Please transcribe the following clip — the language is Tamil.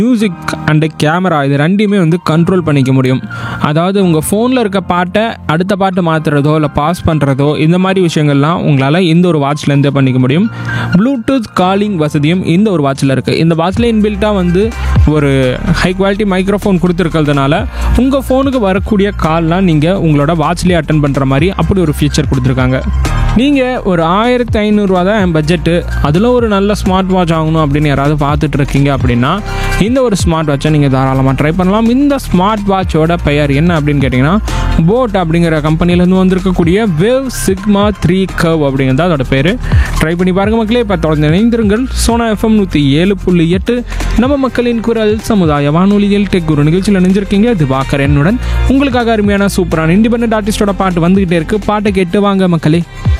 மியூசிக் அண்டு கேமரா இது ரெண்டையுமே வந்து கண்ட்ரோல் பண்ணிக்க முடியும் அதாவது உங்கள் ஃபோனில் இருக்க பாட்டை அடுத்த பாட்டு மாற்றுறதோ இல்லை பாஸ் பண்ணுறதோ இந்த மாதிரி விஷயங்கள்லாம் உங்களால் இந்த ஒரு வாட்ச்லேருந்தே பண்ணிக்க முடியும் ப்ளூடூத் காலிங் வசதியும் இந்த ஒரு வாட்சில் இருக்குது இந்த வாட்சில் இன்பில்ட்டாக வந்து ஒரு ஹை குவாலிட்டி மைக்ரோஃபோன் கொடுத்துருக்கிறதுனால உங்கள் ஃபோனுக்கு வரக்கூடிய கால்லாம் நீங்கள் உங்களோட வாட்ச்லேயே அட்டன் பண்ணுற மாதிரி அப்படி ஒரு ஃபீச்சர் கொடுத்துருக்காங்க நீங்கள் ஒரு ஆயிரத்தி ஐநூறுரூவா தான் என் பட்ஜெட்டு அதில் ஒரு நல்ல ஸ்மார்ட் வாட்ச் ஆகணும் அப்படின்னு யாராவது பார்த்துட்டு இருக்கீங்க அப்படின்னா இந்த ஒரு ஸ்மார்ட் வாட்சை நீங்கள் தாராளமாக ட்ரை பண்ணலாம் இந்த ஸ்மார்ட் வாட்சோட பெயர் என்ன அப்படின்னு கேட்டிங்கன்னா போட் அப்படிங்கிற கம்பெனிலேருந்து வந்திருக்கக்கூடிய வேவ் சிக்மா த்ரீ கவ் அப்படிங்கிறது அதோட பேர் ட்ரை பண்ணி பாருங்க மக்களே இப்போ தொடர்ந்து இணைந்திருங்கள் சோனா எஃப்எம் நூற்றி ஏழு புள்ளி எட்டு நம்ம மக்களின் குரல் சமுதாய வானொலியில் டெக் குரு நிகழ்ச்சியில் நினைஞ்சிருக்கீங்க இது வாக்கர் என்னுடன் உங்களுக்காக அருமையான சூப்பரான இண்டிபெண்டன்ட் ஆர்டிஸ்டோட பாட்டு வந்துகிட்டே இருக்கு பாட்டை கேட்டு வாங்க மக்களே